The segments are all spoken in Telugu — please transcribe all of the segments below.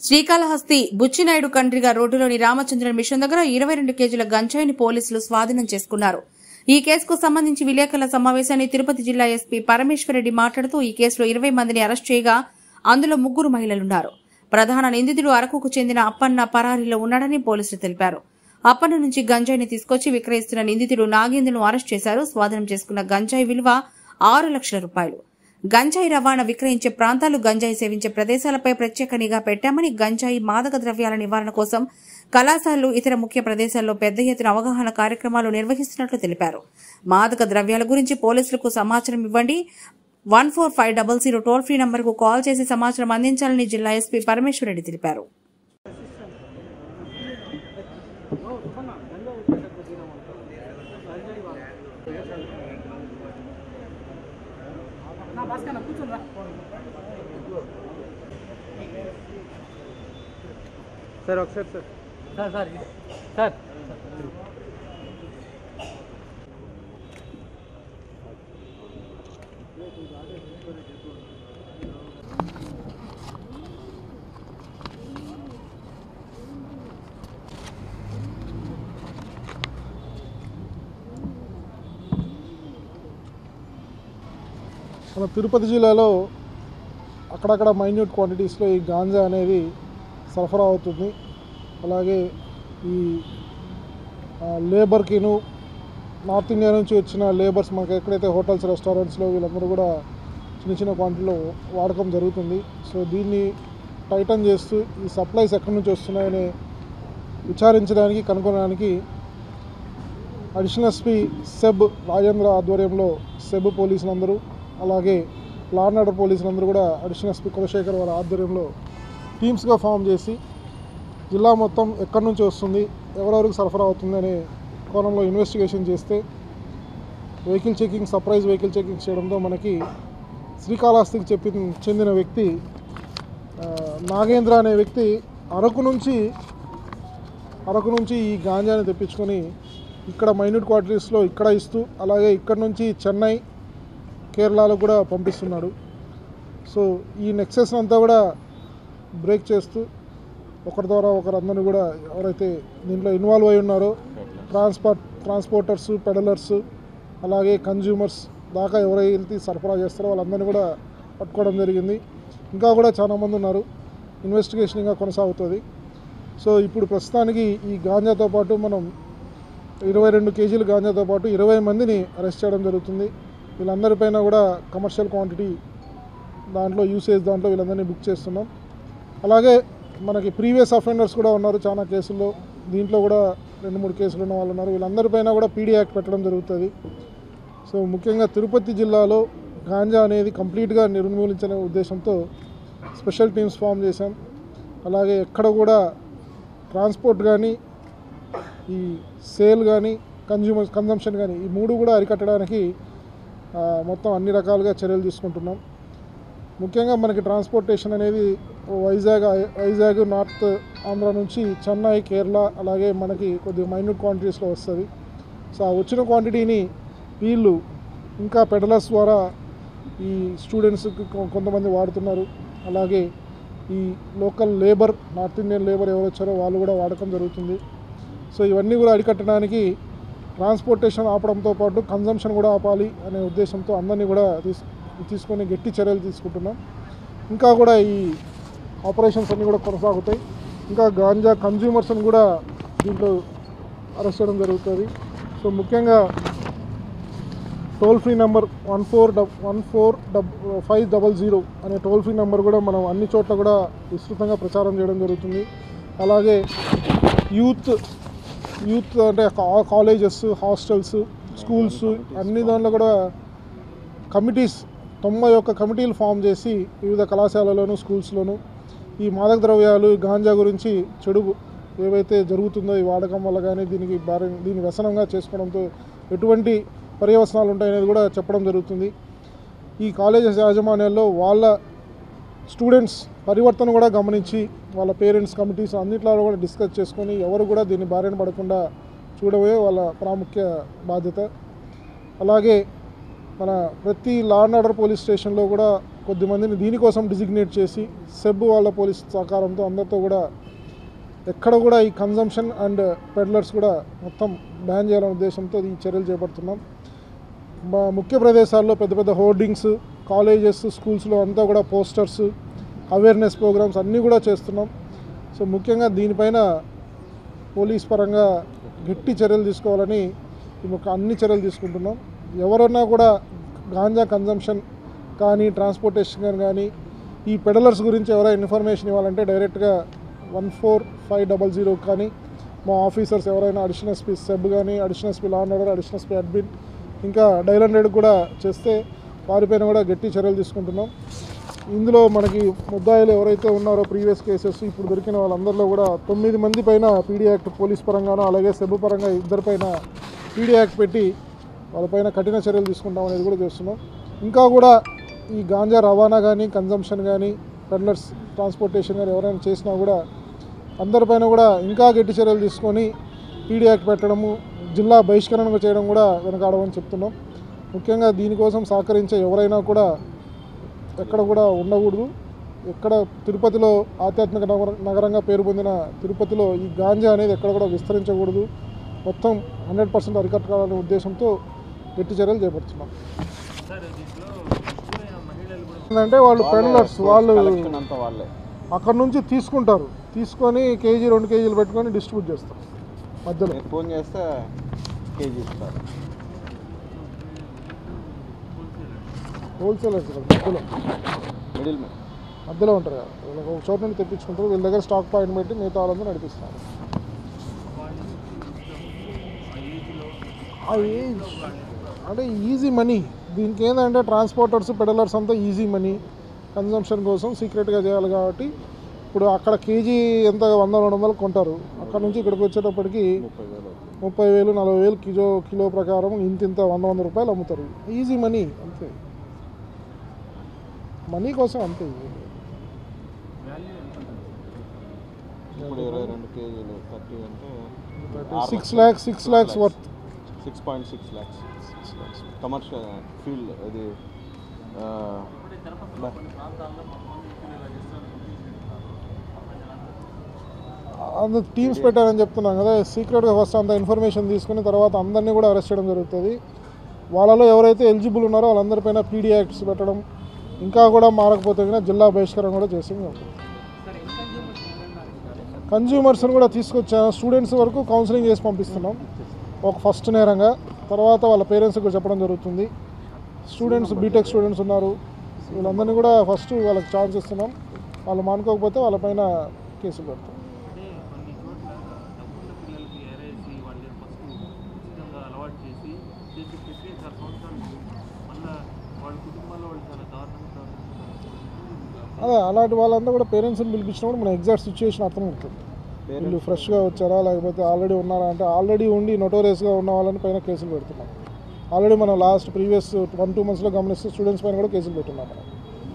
శ్రీకాళహస్తి బుచ్చినాయుడు కండ్రిగా రోడ్డులోని రామచంద్రన్ మిషన్ దగ్గర ఇరవై రెండు కేజీల గంజాయిని పోలీసులు స్వాధీనం చేసుకున్నారు ఈ కేసుకు సంబంధించి విలేకరుల సమావేశాన్ని తిరుపతి జిల్లా ఎస్పీ పరమేశ్వరరెడ్డి మాట్లాడుతూ ఈ కేసులో ఇరవై మందిని అరెస్ట్ చేయగా అందులో ముగ్గురు మహిళలున్నారు ప్రధాన నిందితుడు అరకుకు చెందిన అప్పన్న పరారీలో ఉన్నాడని పోలీసులు తెలిపారు అప్పన్న నుంచి గంజాయిని తీసుకొచ్చి విక్రయిస్తున్న నిందితుడు నాగేంద్రను అరెస్ట్ చేశారు స్వాధీనం చేసుకున్న గంజాయి విలువ ఆరు లక్షల రూపాయలు గంజాయి రవాణా విక్రయించే ప్రాంతాలు గంజాయి సేవించే ప్రదేశాలపై ప్రత్యేక నిఘా పెట్టామని గంజాయి మాదక ద్రవ్యాల నివారణ కోసం కళాశాలలు ఇతర ముఖ్య ప్రదేశాల్లో పెద్ద ఎత్తున అవగాహన కార్యక్రమాలు నిర్వహిస్తున్నట్లు తెలిపారు మాదక ద్రవ్యాల గురించి పోలీసులకు సమాచారం ఇవ్వండి one four five double zero toll free నంబర్కు కాల్ చేసి సమాచారం అందించాలని జిల్లా ఎస్పీ పరమేశ్వరరెడ్డి తెలిపారు సార్ ఒకసారి సార్ సార్ సార్ సార్ మన తిరుపతి జిల్లాలో అక్కడక్కడ మైన్యూట్ క్వాంటిటీస్లో ఈ గాంజా అనేది సరఫరా అవుతుంది అలాగే ఈ ఆ, లేబర్కిను నార్త్ ఇండియా నుంచి వచ్చిన లేబర్స్ మనకి ఎక్కడైతే హోటల్స్ రెస్టారెంట్స్లో వీళ్ళందరూ కూడా చిన్న చిన్న క్వాంటిటీలో వాడకం జరుగుతుంది సో దీన్ని టైటన్ చేస్తూ ఈ సప్లైస్ ఎక్కడి నుంచి వస్తున్నాయని విచారించడానికి కనుగొనడానికి అడిషనల్ ఎస్పీ సెబ్ రాజేంద్ర ఆధ్వర్యంలో సెబ్ పోలీసులందరూ అలాగే లా అండ్ ఆర్డర్ పోలీసులందరూ కూడా అడిషనల్ ఎస్పీ కులశేఖర్ వారి ఆధ్వర్యంలో టీమ్స్గా ఫామ్ చేసి జిల్లా మొత్తం ఎక్కడి నుంచి వస్తుంది ఎవరెవరికి సరఫరా అవుతుంది అనే కోణంలో ఇన్వెస్టిగేషన్ చేస్తే vehicle checking surprise vehicle checking చేయడంతో మనకి శ్రీకాళహస్తికి చెప్పి చెందిన వ్యక్తి ఆ, నాగేంద్ర అనే వ్యక్తి అరకు నుంచి అరకు నుంచి ఈ గాంజాని తెప్పించుకొని ఇక్కడ మైన్యూట్ క్వార్టరీస్లో ఇక్కడ ఇస్తూ అలాగే ఇక్కడ నుంచి చెన్నై కేరళలో కూడా పంపిస్తున్నాడు సో ఈ నెక్సెస్ అంతా కూడా బ్రేక్ చేస్తూ ఒకరి ద్వారా ఒకరందరినీ కూడా ఎవరైతే దీంట్లో ఇన్వాల్వ్ అయి ఉన్నారో ట్రాన్స్పోర్ట్ ట్రాన్స్పోర్టర్స్ పెడలర్స్ అలాగే కన్జ్యూమర్స్ దాకా ఎవరైతే సరఫరా చేస్తారో వాళ్ళందరినీ కూడా పట్టుకోవడం జరిగింది ఇంకా కూడా చాలామంది ఉన్నారు ఇన్వెస్టిగేషన్ ఇంకా కొనసాగుతుంది సో ఇప్పుడు ప్రస్తుతానికి ఈ గాంజాతో పాటు మనం ఇరవై రెండు కేజీల గాంజాతో పాటు ఇరవై మందిని అరెస్ట్ చేయడం జరుగుతుంది వీళ్ళందరిపైన కూడా కమర్షియల్ క్వాంటిటీ దాంట్లో యూసేజ్ దాంట్లో వీళ్ళందరినీ బుక్ చేస్తున్నాం అలాగే మనకి ప్రీవియస్ అఫెండర్స్ కూడా ఉన్నారు చాలా కేసుల్లో దీంట్లో కూడా రెండు మూడు కేసులు ఉన్న వాళ్ళు ఉన్నారు వీళ్ళందరిపైన కూడా పీడీ యాక్ట్ పెట్టడం జరుగుతుంది సో ముఖ్యంగా తిరుపతి జిల్లాలో గాంజా అనేది కంప్లీట్గా నిర్మూలించనే ఉద్దేశంతో స్పెషల్ టీమ్స్ ఫామ్ చేశాం అలాగే ఎక్కడ కూడా ట్రాన్స్పోర్ట్ కానీ ఈ సేల్ కానీ కన్జ్యూమర్ కన్జంప్షన్ కానీ ఈ మూడు కూడా అరికట్టడానికి ఆ, మొత్తం అన్ని రకాలుగా చర్యలు తీసుకుంటున్నాం ముఖ్యంగా మనకి ట్రాన్స్పోర్టేషన్ అనేది వైజాగ్ వైజాగ్ నార్త్ ఆంధ్ర నుంచి చెన్నై కేరళ అలాగే మనకి కొద్దిగా మైన్యూట్ క్వాంటిటీస్లో వస్తుంది సో ఆ వచ్చిన క్వాంటిటీని వీళ్ళు ఇంకా పెడలర్స్ ద్వారా ఈ స్టూడెంట్స్కి కొ- కొంతమంది వాడుతున్నారు అలాగే ఈ local labour north Indian labour ఎవరు వచ్చారో వాళ్ళు కూడా వాడకం జరుగుతుంది సో ఇవన్నీ కూడా అరికట్టడానికి ట్రాన్స్పోర్టేషన్ ఆపడంతో పాటు కన్జంప్షన్ కూడా ఆపాలి అనే ఉద్దేశంతో అందరినీ కూడా తీస్ తీసుకొని గట్టి చర్యలు తీసుకుంటున్నాం ఇంకా కూడా ఈ ఆపరేషన్స్ అన్నీ కూడా కొనసాగుతాయి ఇంకా గాంజా కన్జ్యూమర్స్ని కూడా దీంట్లో అరెస్ట్ చేయడం జరుగుతుంది సో ముఖ్యంగా toll free number one four double one four double five double zero అనే టోల్ ఫ్రీ నెంబర్ కూడా మనం అన్ని చోట్ల కూడా విస్తృతంగా ప్రచారం చేయడం జరుగుతుంది అలాగే యూత్ యూత్ అంటే కా- కాలేజెస్ హాస్టల్స్ స్కూల్స్ అన్ని దాంట్లో కూడా కమిటీస్ తొంభై ఒక్క కమిటీలు ఫామ్ చేసి వివిధ కళాశాలలోను స్కూల్స్లోను ఈ మాదక ద్రవ్యాలు గాంజా గురించి చెడు ఏవైతే జరుగుతుందో ఈ వాడకం వల్ల కానీ దీనికి భారీ దీని వ్యసనంగా చేసుకోవడంతో ఎటువంటి పర్యవసనాలు ఉంటాయనేది కూడా చెప్పడం జరుగుతుంది ఈ కాలేజెస్ యాజమాన్యాల్లో వాళ్ళ స్టూడెంట్స్ పరివర్తన కూడా గమనించి వాళ్ళ పేరెంట్స్ కమిటీస్ అన్నింటిలో కూడా డిస్కస్ చేసుకొని ఎవరు కూడా దీన్ని బారిన పడకుండా చూడవే వాళ్ళ ప్రాముఖ్య బాధ్యత అలాగే మన ప్రతి లా అండ్ ఆర్డర్ పోలీస్ స్టేషన్లో కూడా కొద్దిమందిని దీనికోసం డిజిగ్నేట్ చేసి సెబ్ వాళ్ళ పోలీస్ సహకారంతో అందరితో కూడా ఎక్కడ కూడా ఈ కన్జంప్షన్ అండ్ పెడ్లర్స్ కూడా మొత్తం బ్యాన్ చేయాలనే ఉద్దేశంతో ఈ చర్యలు చేపడుతున్నాం మా ముఖ్య ప్రదేశాల్లో పెద్ద పెద్ద హోర్డింగ్స్ కాలేజెస్ స్కూల్స్లో అంతా కూడా పోస్టర్స్ అవేర్నెస్ ప్రోగ్రామ్స్ అన్నీ కూడా చేస్తున్నాం సో ముఖ్యంగా దీనిపైన పోలీస్ పరంగా గట్టి చర్యలు తీసుకోవాలని ఒక అన్ని చర్యలు తీసుకుంటున్నాం ఎవరన్నా కూడా గాంజా కన్జంప్షన్ కానీ ట్రాన్స్పోర్టేషన్ కానీ ఈ పెడలర్స్ గురించి ఎవరైనా ఇన్ఫర్మేషన్ ఇవ్వాలంటే డైరెక్ట్గా one four five double zero కానీ మా ఆఫీసర్స్ ఎవరైనా అడిషనల్ ఎస్పీ సెబ్ కానీ additional SP law and order additional SP admin ఇంకా డైల్ హండ్రెడ్ కూడా చేస్తే వారిపైన కూడా గట్టి చర్యలు తీసుకుంటున్నాం ఇందులో మనకి ముద్దాయిలు ఎవరైతే ఉన్నారో ప్రీవియస్ కేసెస్ ఇప్పుడు దొరికిన వాళ్ళందరిలో కూడా తొమ్మిది మంది పైన పీడీ యాక్ట్ పోలీస్ పరంగానో అలాగే సెబ్ పరంగా ఇద్దరిపైన పీడీ యాక్ట్ పెట్టి వాళ్ళపైన కఠిన చర్యలు తీసుకుంటాం అనేది కూడా చేస్తున్నాం ఇంకా కూడా ఈ గాంజా రవాణా కానీ కన్జంప్షన్ కానీ పెడ్లర్స్ ట్రాన్స్పోర్టేషన్ కానీ ఎవరైనా చేసినా కూడా అందరిపైన కూడా ఇంకా గట్టి చర్యలు తీసుకొని పీడీ యాక్ట్ పెట్టడము జిల్లా బహిష్కరణ చేయడం కూడా వెనకాడమని చెప్తున్నాం ముఖ్యంగా దీనికోసం సహకరించే ఎవరైనా కూడా ఎక్కడ కూడా ఉండకూడదు ఎక్కడ తిరుపతిలో ఆధ్యాత్మిక నగర నగరంగా పేరు పొందిన తిరుపతిలో ఈ గాంజా అనేది ఎక్కడ కూడా విస్తరించకూడదు మొత్తం హండ్రెడ్ పర్సెంట్ అరికట్టాలనే ఉద్దేశంతో గట్టి చర్యలు చేపడుతున్నాం ఏంటంటే వాళ్ళు పెడలర్స్ వాళ్ళు కలెక్షన్ అంతా వాళ్ళే అక్కడ నుంచి తీసుకుంటారు తీసుకొని కేజీ రెండు కేజీలు పెట్టుకొని డిస్ట్రిబ్యూట్ చేస్తారు మధ్యలో మీరు ఫోన్ చేస్తే కేజీ ఇస్తారు హోల్సేలర్స్ కదా మధ్యలో మిడిల్ మ్యాన్ మధ్యలో ఉంటారు కదా వీళ్ళకి ఒక చోట నుండి తెప్పించుకుంటారు వీళ్ళ దగ్గర స్టాక్ పాయింట్ పెట్టి మిగతా వాళ్ళందరూ నడిపిస్తారు అవి అంటే ఈజీ మనీ దీనికి ఏంటంటే ట్రాన్స్పోర్టర్స్ పెడలర్స్ అంతా ఈజీ మనీ కన్జంప్షన్ కోసం సీక్రెట్గా చేయాలి కాబట్టి ఇప్పుడు అక్కడ కేజీ ఎంత వంద రెండు వందలు కొంటారు అక్కడ నుంచి ఇక్కడికి వచ్చేటప్పటికి ముప్పై వేలు అవుతుంది ముప్పై వేలు నలభై వేలు కిలో కిలో ప్రకారం ఇంత ఇంత వంద వంద రూపాయలు అమ్ముతారు ఈజీ మనీ అంతే మనీ కోసం అంతే ఇప్పుడు ఇరవై రెండు కేజీలు థర్టీ అంటే six lakhs six lakhs worth six point six lakhs commercial fuel ఇది ఆ, బ- అందరు టీమ్స్ పెట్టారని చెప్తున్నాం కదా సీక్రెట్గా ఫస్ట్ అంత ఇన్ఫర్మేషన్ తీసుకుని తర్వాత అందరినీ కూడా అరెస్ట్ చేయడం జరుగుతుంది వాళ్ళలో ఎవరైతే ఎలిజిబుల్ ఉన్నారో వాళ్ళందరిపైన పీడీ యాక్ట్స్ పెట్టడం ఇంకా కూడా మారకపోతే కనుక జిల్లా బహిష్కరణ కూడా చేసి కన్జ్యూమర్స్ని కూడా తీసుకొచ్చాను స్టూడెంట్స్ వరకు కౌన్సిలింగ్ చేసి పంపిస్తున్నాం ఒక ఫస్ట్ నేరంగా తర్వాత వాళ్ళ పేరెంట్స్కి కూడా చెప్పడం జరుగుతుంది స్టూడెంట్స్ బీటెక్ స్టూడెంట్స్ ఉన్నారు వీళ్ళందరినీ కూడా ఫస్ట్ వాళ్ళకి ఛాన్స్ ఇస్తున్నాం వాళ్ళు మానుకోకపోతే వాళ్ళపైన కేసులు పెడతాం అంటే కొన్ని చోట్ల డబ్బున్న పిల్లలకి ఏరేసి వాళ్ళని ఫస్ట్ ఉచితంగా అలవాటు చేసి చేసి పెట్టి చాలా సంవత్సరాలు మళ్ళీ వాళ్ళ కుటుంబాల్లో వాళ్ళు చాలా దారుణంగా ప్రవర్తిస్తారు అదే అలాంటి వాళ్ళంతా కూడా పేరెంట్స్ని పిలిపించినప్పుడు మన ఎగ్జాక్ట్ సిచ్యువేషన్ అర్థమవుతుంది వీళ్ళు ఫ్రెష్గా వచ్చారా లేకపోతే ఆల్రెడీ ఉన్నారా అంటే ఆల్రెడీ ఉండి నోటోరియస్గా ఉన్న వాళ్ళని పైన కేసులు పెడుతున్నాం ఆల్రెడీ మనం లాస్ట్ ప్రీవియస్ వన్ టూ మంత్స్లో గమనిస్తే స్టూడెంట్స్ పైన కూడా కేసులు పెట్టున్నాం మనం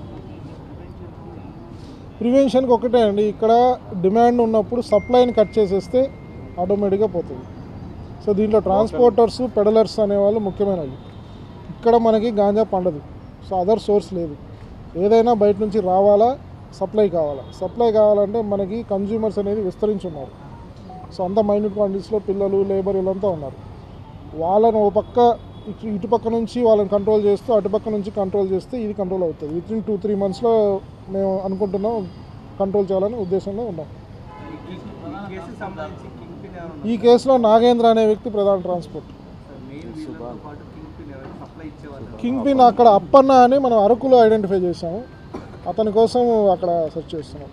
ప్రివెన్షన్కి ఒకటే అండి ఇక్కడ డిమాండ్ ఉన్నప్పుడు సప్లైని కట్ చేసేస్తే ఆటోమేటిక్గా పోతుంది సో దీంట్లో ట్రాన్స్పోర్టర్స్ పెడలర్స్ అనేవాళ్ళు ముఖ్యమైన వాళ్ళు ఇక్కడ మనకి గాంజా పండదు సో అదర్ సోర్స్ లేదు ఏదైనా బయట నుంచి రావాలా సప్లై కావాలా సప్లై కావాలంటే మనకి కన్జ్యూమర్స్ అనేది విస్తరించి ఉన్నారు సో అంత మైన్యూట్ క్వాంటిటీస్లో పిల్లలు లేబర్ వీళ్ళంతా ఉన్నారు వాళ్ళని ఒక పక్క ఇటు ఇటుపక్క నుంచి వాళ్ళని కంట్రోల్ చేస్తూ అటుపక్క నుంచి కంట్రోల్ చేస్తే ఇది కంట్రోల్ అవుతుంది విత్ ఇన్ టూ త్రీ మంత్స్లో మేము అనుకుంటున్నాం కంట్రోల్ చేయాలని ఉద్దేశంలో ఉన్నాం ఈ కేసులో నాగేంద్ర అనే వ్యక్తి ప్రధాన ట్రాన్స్పోర్ట్ కింగ్ పిన్ అక్కడ అప్పన్న అని మనం అరకులో ఐడెంటిఫై చేసాము అతని కోసం అక్కడ సెర్చ్ చేస్తున్నాం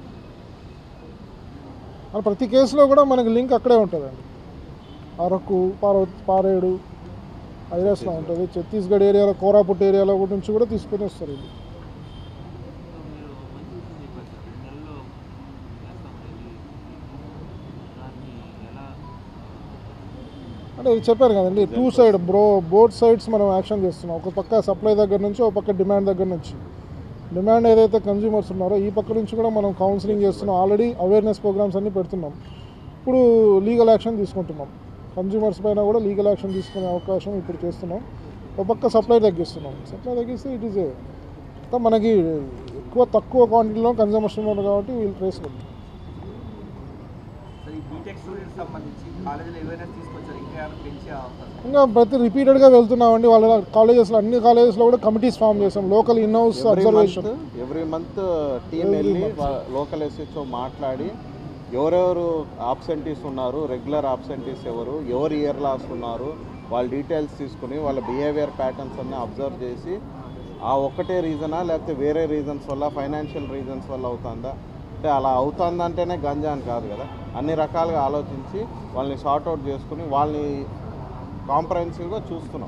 మన ప్రతి కేసులో కూడా మనకి లింక్ అక్కడే ఉంటుందండి అరకు పార పారేడు ఐరస్లో ఉంటుంది ఛత్తీస్గఢ్ ఏరియాలో కోరాపుట్ ఏరియాలో నుంచి కూడా తీసుకొని వస్తారు ఇది మీరు మంచి విషయం చెప్పారు సార్ రెండు నెలల్లో చేస్తాం ఇది దాన్ని ఎలా అంటే ఇది చెప్పాను కదండి two side bro both sides మనం యాక్షన్ చేస్తున్నాం ఒక పక్క సప్లై దగ్గర నుంచి ఒక పక్క డిమాండ్ దగ్గర నుంచి డిమాండ్ ఏదైతే కన్జ్యూమర్స్ ఉన్నారో ఈ పక్క నుంచి కూడా మనం కౌన్సిలింగ్ చేస్తున్నాం ఆల్రెడీ అవేర్నెస్ ప్రోగ్రామ్స్ అన్నీ పెడుతున్నాం ఇప్పుడు లీగల్ యాక్షన్ తీసుకుంటున్నాం కన్జ్యూమర్స్ పైన కూడా లీగల్ యాక్షన్ తీసుకునే అవకాశం ఇప్పుడు చేస్తున్నాం ఒక పక్క సప్లై తగ్గిస్తున్నాం సప్లై తగ్గిస్తే ఇట్ ఈస్ ఏ తర్వాత మనకి ఎక్కువ తక్కువ క్వాంటిటీలో కన్జంప్షన్ ఉన్నారు కాబట్టి వీళ్ళు ట్రేస్ కొట్టారు సార్ ఈ బీటెక్ స్టూడెంట్స్ సంబంధించి కాలేజీలో అవేర్నెస్ తీసుకొచ్చారు ఇంకా ఏమైనా పెంచే అవకాశం ఇంకా ప్రతి రిపీటెడ్గా వెళ్తున్నామండి వాళ్ళ కాలేజెస్లో అన్ని కాలేజెస్లో కూడా కమిటీస్ ఫామ్ చేసాం local in house observation every month team వెళ్ళి లోకల్ ఎస్హెచ్ఓ మాట్లాడి ఎవరెవరు ఆబ్సెంటీస్ ఉన్నారు రెగ్యులర్ ఆబ్సెంటీస్ ఎవరు ఎవరు ఇయర్ లాస్ ఉన్నారు వాళ్ళ డీటెయిల్స్ తీసుకుని వాళ్ళ బిహేవియర్ ప్యాటర్న్స్ అన్ని అబ్జర్వ్ చేసి ఆ ఒక్కటే రీజనా లేకపోతే వేరే రీజన్స్ వల్ల ఫైనాన్షియల్ రీజన్స్ వల్ల అవుతుందా అంటే అలా అవుతుందంటేనే గంజా అని కాదు కదా అన్ని రకాలుగా ఆలోచించి వాళ్ళని సార్ట్అవుట్ చేసుకుని వాళ్ళని కాంప్రహెన్సివ్గా చూస్తున్నాం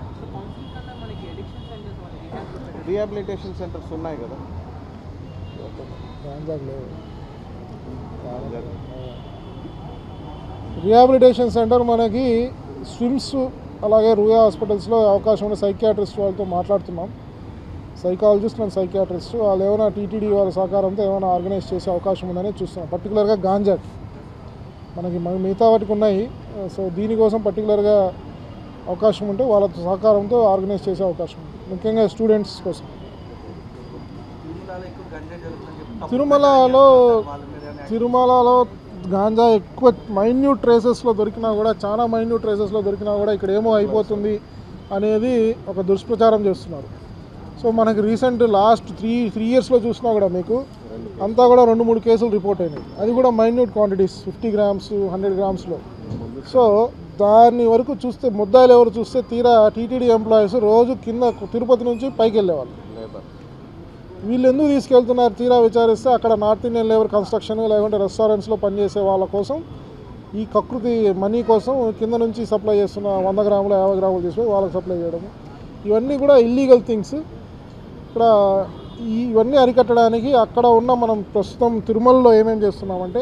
రీహాబిలిటేషన్ సెంటర్స్ ఉన్నాయి కదా రిహాబిలిటేషన్ సెంటర్ మనకి స్విమ్స్ అలాగే రూయా హాస్పిటల్స్లో అవకాశం ఉన్న సైకియాట్రిస్ట్ వాళ్ళతో మాట్లాడుతున్నాం సైకాలజిస్ట్ అండ్ సైకియాట్రిస్ట్ వాళ్ళు ఏమైనా టీటీడీ వాళ్ళ సహకారంతో ఏమైనా ఆర్గనైజ్ చేసే అవకాశం ఉందని చూస్తున్నాం పర్టికులర్గా గాంజాకి మనకి మ- మిగతా వాటికి ఉన్నాయి సో దీనికోసం పర్టికులర్గా అవకాశం ఉంటే వాళ్ళ సహకారంతో ఆర్గనైజ్ చేసే అవకాశం ఉంది ముఖ్యంగా స్టూడెంట్స్ కోసం తిరుమలలో ఎక్కువ గంజా జరుగుతుందని చెప్పి తప్పుడు తిరుమలలో వాళ్ళ మీద ఏమైనా తిరుమలలో గాంజా ఎక్కువ మైన్యూట్ ట్రేసెస్లో దొరికినా కూడా చాలా మైన్యూట్ ట్రేసెస్లో దొరికినా కూడా ఇక్కడ ఏమో అయిపోతుంది అనేది ఒక దుష్ప్రచారం చేస్తున్నారు సో మనకి రీసెంట్ లాస్ట్ త్రీ త్రీ ఇయర్స్లో చూసినా కూడా మీకు అంతా కూడా రెండు మూడు కేసులు రిపోర్ట్ అయినాయి అది కూడా minute quantities fifty grams hundred గ్రామ్స్లో సో దాని వరకు చూస్తే ముద్దాయిలు ఎవరు చూస్తే తీరా టీటీడీ ఎంప్లాయీస్ రోజు కింద తిరుపతి నుంచి పైకి వెళ్ళేవాళ్ళు లేబర్ వీళ్ళు ఎందుకు తీసుకెళ్తున్నారు తీరా విచారిస్తే అక్కడ నార్త్ ఇండియన్ లేబర్ కన్స్ట్రక్షన్ లేకుంటే రెస్టారెంట్స్లో పనిచేసే వాళ్ళ కోసం ఈ కకృతి మనీ కోసం కింద నుంచి సప్లై చేస్తున్న వంద గ్రాములు యాభై గ్రాములు తీసుకొని వాళ్ళకి సప్లై చేయడం ఇవన్నీ కూడా ఇల్లీగల్ థింగ్స్ ఇక్కడ ఈ ఇవన్నీ అరికట్టడానికి అక్కడ ఉన్న మనం ప్రస్తుతం తిరుమలలో ఏమేం చేస్తున్నామంటే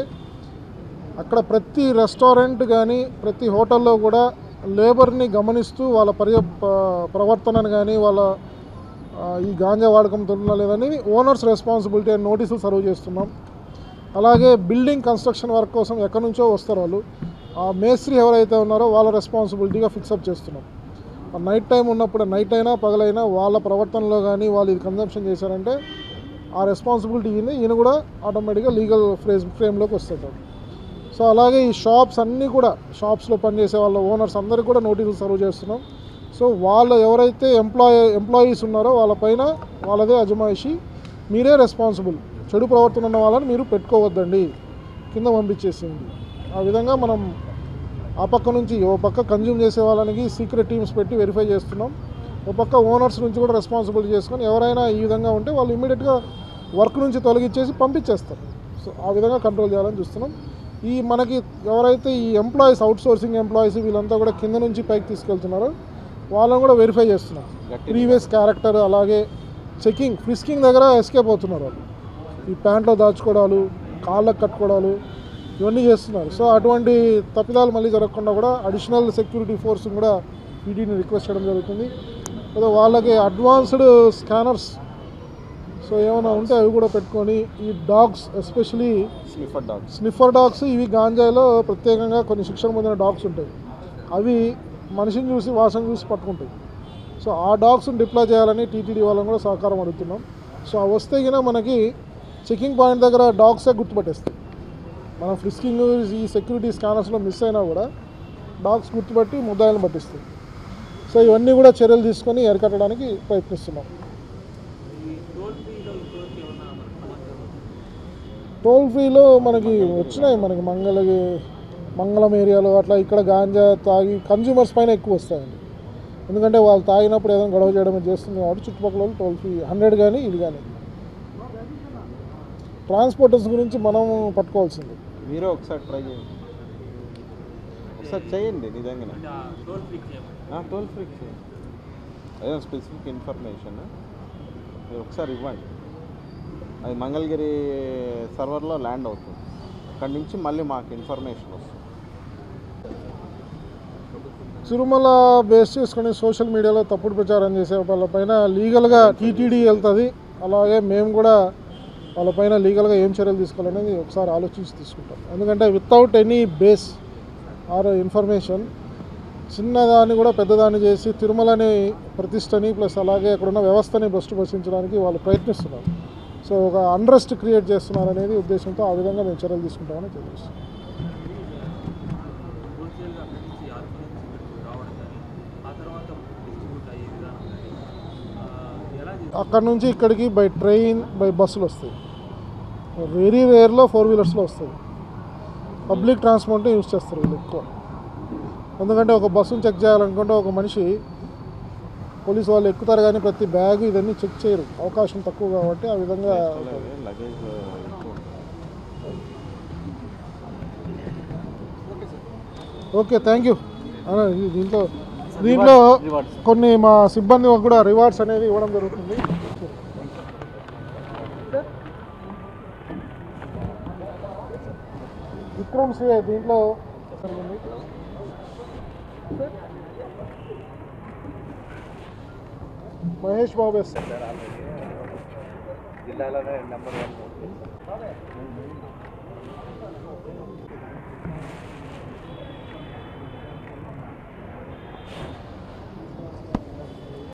అక్కడ ప్రతి రెస్టారెంట్ కానీ ప్రతి హోటల్లో కూడా లేబర్ని గమనిస్తూ వాళ్ళ పర్య ప- ప్రవర్తనను కానీ వాళ్ళ ఆ, ఈ గాంజా వాడకం ఉంటుందా లేదని ఓనర్స్ రెస్పాన్సిబిలిటీ అని నోటీసులు సర్వ్ చేస్తున్నాం అలాగే బిల్డింగ్ కన్స్ట్రక్షన్ వర్క్ కోసం ఎక్కడి నుంచో వస్తారు వాళ్ళు ఆ మేస్త్రి ఎవరైతే ఉన్నారో వాళ్ళ రెస్పాన్సిబిలిటీగా ఫిక్సప్ చేస్తున్నాం ఆ నైట్ టైం ఉన్నప్పుడు నైట్ అయినా పగలైనా వాళ్ళ ప్రవర్తనలో కానీ వాళ్ళు ఇది కన్జంప్షన్ చేశారంటే ఆ రెస్పాన్సిబిలిటీ ఈయన ఈయన కూడా ఆటోమేటిక్గా లీగల్ ఫ్రేజ్ ఫ్రేమ్లోకి వస్తుంటారు సో అలాగే ఈ షాప్స్ అన్నీ కూడా షాప్స్లో పనిచేసే వాళ్ళ ఓనర్స్ అందరికీ కూడా నోటీసులు సర్వ్ చేస్తున్నాం సో వాళ్ళు ఎవరైతే ఎంప్లాయ్ ఎంప్లాయీస్ ఉన్నారో వాళ్ళపైన వాళ్ళదే అజమాయిషి మీరే రెస్పాన్సిబుల్ చెడు ప్రవర్తన ఉన్న వాళ్ళని మీరు పెట్టుకోవద్దండి కింద పంపించేసింది ఆ విధంగా మనం ఆ పక్క నుంచి ఓ పక్క కన్జ్యూమ్ చేసే వాళ్ళకి సీక్రెట్ టీమ్స్ పెట్టి వెరిఫై చేస్తున్నాం ఓ పక్క ఓనర్స్ నుంచి కూడా రెస్పాన్సిబిలిటీ చేసుకొని ఎవరైనా ఈ విధంగా ఉంటే వాళ్ళు ఇమీడియట్గా వర్క్ నుంచి తొలగించేసి పంపించేస్తారు సో ఆ విధంగా కంట్రోల్ చేయాలని చూస్తున్నాం ఈ మనకి ఎవరైతే ఈ ఎంప్లాయీస్ అవుట్ సోర్సింగ్ ఎంప్లాయీస్ వీళ్ళంతా కూడా కింద నుంచి పైకి తీసుకెళ్తున్నారో వాళ్ళని కూడా వెరిఫై చేస్తున్నాం ప్రీవియస్ క్యారెక్టర్ అలాగే చెకింగ్ ఫ్రిస్కింగ్ దగ్గర ఎస్కేప్ అవుతున్నారు వాళ్ళు ఈ ప్యాంట్లో దాచుకోవడాలు కాళ్ళకు కట్టుకోవడాలు ఇవన్నీ చేస్తున్నారు సో అటువంటి తప్పిదాలు మళ్ళీ జరగకుండా కూడా అడిషనల్ సెక్యూరిటీ ఫోర్స్ కూడా ఈడీని రిక్వెస్ట్ చేయడం జరుగుతుంది లేదా వాళ్ళకి అడ్వాన్స్డ్ స్కానర్స్ సో ఏమైనా ఉంటే అవి కూడా పెట్టుకొని ఈ dogs especially sniffer dogs sniffer dogs ఇవి గాంజాయిలో ప్రత్యేకంగా కొన్ని శిక్షణ పొందిన డాగ్స్ ఉంటాయి అవి మనిషిని చూసి వాసన చూసి పట్టుకుంటాయి సో ఆ డాగ్స్ని డిప్లాయ్ చేయాలని టీటీడీ వాళ్ళని కూడా సహకారం అడుగుతున్నాం సో అవి వస్తే గిన మనకి చెకింగ్ పాయింట్ దగ్గర డాగ్సే గుర్తుపట్టేస్తాయి మనం ఫ్రిస్కింగ్ ఈ సెక్యూరిటీ స్కానర్స్లో మిస్ అయినా కూడా డాగ్స్ గుర్తుపట్టి ముద్దాయిలను పట్టిస్తాయి సో ఇవన్నీ కూడా చర్యలు తీసుకొని అరికట్టడానికి ప్రయత్నిస్తున్నాం ఈ టోల్ ఫ్రీలో ఇంతవరకు ఏమన్నా మనకు సమాచారం టోల్ ఫ్రీలో మనకి వచ్చినాయి మనకి మంగళగి మంగళం ఏరియాలో అట్లా ఇక్కడ గాంజా తాగి కన్జ్యూమర్స్ పైన ఎక్కువ వస్తాయండి ఎందుకంటే వాళ్ళు తాగినప్పుడు ఏదైనా గొడవ చేయడం ఇది చేస్తుంది కాబట్టి చుట్టుపక్కల వాళ్ళు టోల్ ఫ్రీ హండ్రెడ్ కానీ ఇది కానీ ట్రాన్స్పోర్టర్స్ గురించి మనం పట్టుకోవాల్సింది మీరే ఒకసారి ట్రై చేయండి ఒకసారి చేయండి నిజంగానే అంటే ఆ టోల్ ఫ్రీ చేయమని టోల్ ఫ్రీ ఏదో స్పెసిఫిక్ ఇన్ఫర్మేషన్ మీరు ఒకసారి ఇవ్వండి అది మంగళగిరి సర్వర్లో ల్యాండ్ అవుతుంది అక్కడి నుంచి మళ్ళీ మాకు ఇన్ఫర్మేషన్ వస్తుంది తిరుమల బేస్ చేసుకుని సోషల్ మీడియాలో తప్పుడు ప్రచారం చేసే వాళ్ళపైన లీగల్గా టీటీడీ వెళ్తుంది అలాగే మేము కూడా వాళ్ళపైన లీగల్గా ఏం చర్యలు తీసుకోవాలనేది ఒకసారి ఆలోచించి తీసుకుంటాం ఎందుకంటే without any base or information చిన్నదాన్ని కూడా పెద్దదాన్ని చేసి తిరుమలని ప్రతిష్టని ప్లస్ అలాగే అక్కడున్న వ్యవస్థని భ్రష్టు పట్టించడానికి వాళ్ళు ప్రయత్నిస్తున్నారు సో ఒక అండ్రెస్ట్ క్రియేట్ చేస్తున్నారు అనేది ఉద్దేశంతో ఆ విధంగా మేము చర్యలు తీసుకుంటామని తెలియజేస్తున్నాం హోల్సేల్గా అక్కడి నుంచి ఆర్పీ నుంచి ఇక్కడికి రావడం కానీ ఆ తర్వాత డిస్ట్రిబ్యూట్ అయ్యే విధానం కానీ ఆ, ఎలా చేస్తారు అక్కడ నుంచి ఇక్కడికి బై ట్రైన్ బై బస్సులు వస్తాయి వెరీ రేర్లో ఫోర్ వీలర్స్లో వస్తాయి పబ్లిక్ ట్రాన్స్పోర్ట్ యూజ్ చేస్తారు వీళ్ళు ఎక్కువ ఎందుకంటే ఒక బస్సును చెక్ చేయాలనుకుంటే ఒక మనిషి పోలీసు వాళ్ళు ఎక్కుతారు కానీ ప్రతి బ్యాగ్ ఇవన్నీ చెక్ చేయరు అవకాశం తక్కువ కాబట్టి ఆ విధంగా లగేజ్ ఎక్కువ ఉంటుంది. ఓకే థ్యాంక్ యూ దీంట్లో దీంట్లో కొన్ని మా సిబ్బంది కూడా రివార్డ్స్ అనేది ఇవ్వడం జరుగుతుంది విక్రమ్ సిఐ దీంట్లో జరిగింది మహేష్ బాబు ఎస్ జిల్లాలోనే నెంబర్ వన్